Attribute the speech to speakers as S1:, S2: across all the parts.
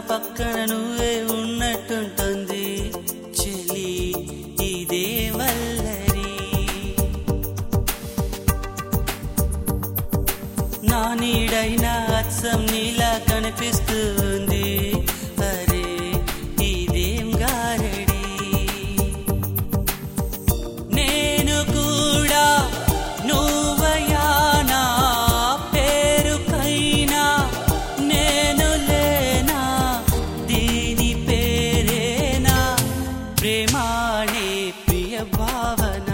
S1: పక్కన నువ్వే ఉన్నట్టుంటుంది చెలి ఇదే వల్లరి నా నీడైనా అచ్చం నీలా కనిపిస్తుంది అరే ఇదేం గారడి నేను కూడా నువ్వయానా పేరుకైనా నేను లేనా దీని పేరేనా ప్రేమాణే ప్రియ భావన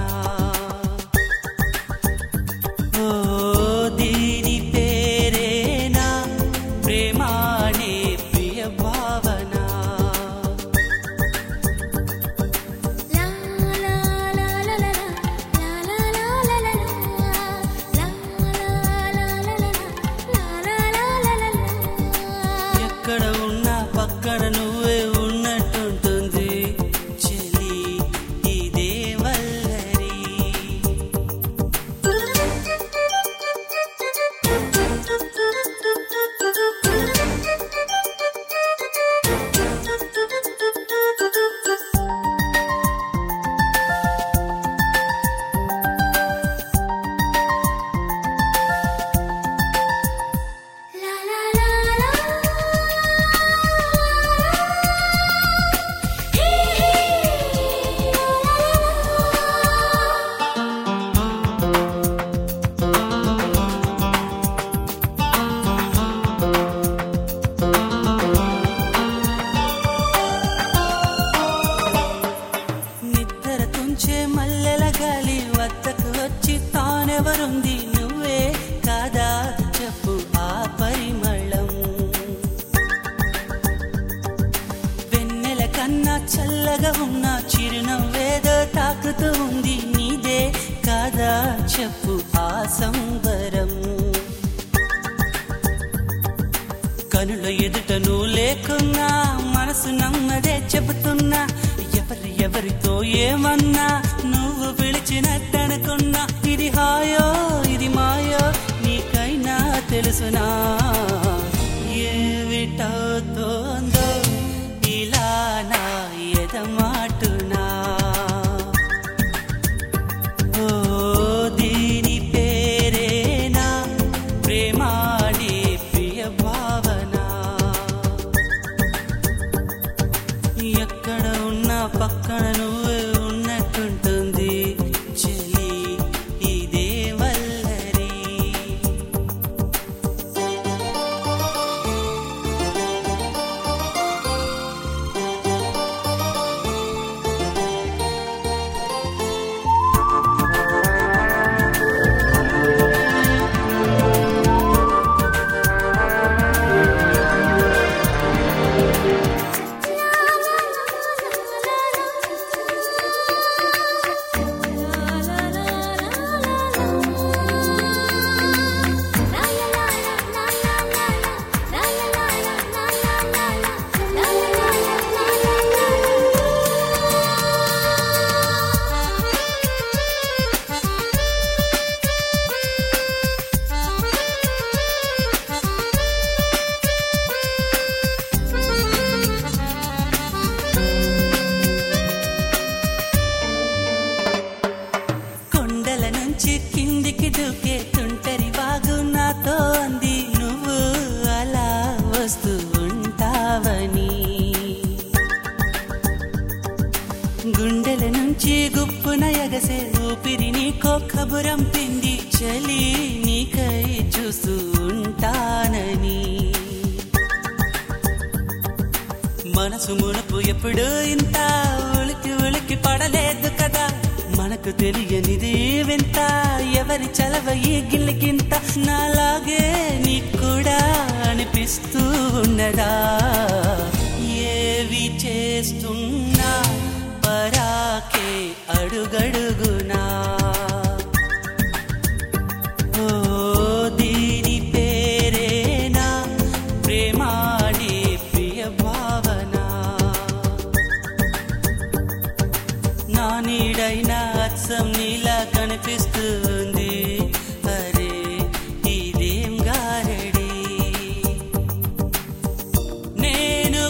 S1: ఓ దీని పేరేనా ప్రేమాణే ప్రియ భావన
S2: లా లా లా లా లా లా లా లా లా లా లా లా లా లా లా
S1: ఎక్కడ ఉన్నా పక్కన నువ్వే ఉన్నట్టుంటుంది చెలి ఇదే వల్లరి
S2: లా లా లా లా హే
S1: నిద్ర తుంచే మల్లెల గాలి వద్దకు వచ్చి తానెవరుంది నువ్వే కాదా చెప్పు ఆ పరిమళం వెన్నెల కన్నా చల్లగా ఉన్న చిరునవ్వేదో తాకుతూ ఉంది నీదే కాదా చెప్పు ఆ సంబరం కనుల ఎదుట నువ్వు లేకున్నా మనసు నమ్మదే చెబుతున్నా ఎవరి ఎవరితో ఏమన్నా నువ్వు పిలిచినట్టనుకున్నా ఇది హాయో ఇది మాయో నీకైనా తెలుసునా ఏమిటవుతోందో ఇలా నా ఎదమాటునా ఓ దీని పేరేనా ప్రేమాణి ప్రియ భావన ఎక్కడ ఉన్నా పక్కన నువ్వే ఉన్నట్టుంటుంది చెలి ఇదే వల్లరి కొండల నుంచి కిందికి దూకే తుంటరి వాగు నాతో అంది నువ్వు అలా వస్తూ ఉంటావని గుండెల నుంచి గుప్పున ఎగసే ఊపిరి నీకో కబురం పిండి చలి నీకై చూస్తూ ఉంటానని మనసు మునుపు ఎప్పుడు ఇంత ఉలికి ఉలికి పడలేదు కదా మనకు తెలియనిది వింత ఎవరి చలవ ఈ గిల్లికింత నాలాగే నీకు కూడా అనిపిస్తూ ఉన్నదా ఏవి చేస్తున్నా పరాకే అడుగడుగునా ఓ దీని పేరేనా ప్రేమాణి ప్రియ భావన నా నీడైనా అచ్చం నీలా కనిపిస్తుంది అరే ఇదేం గారడి నేను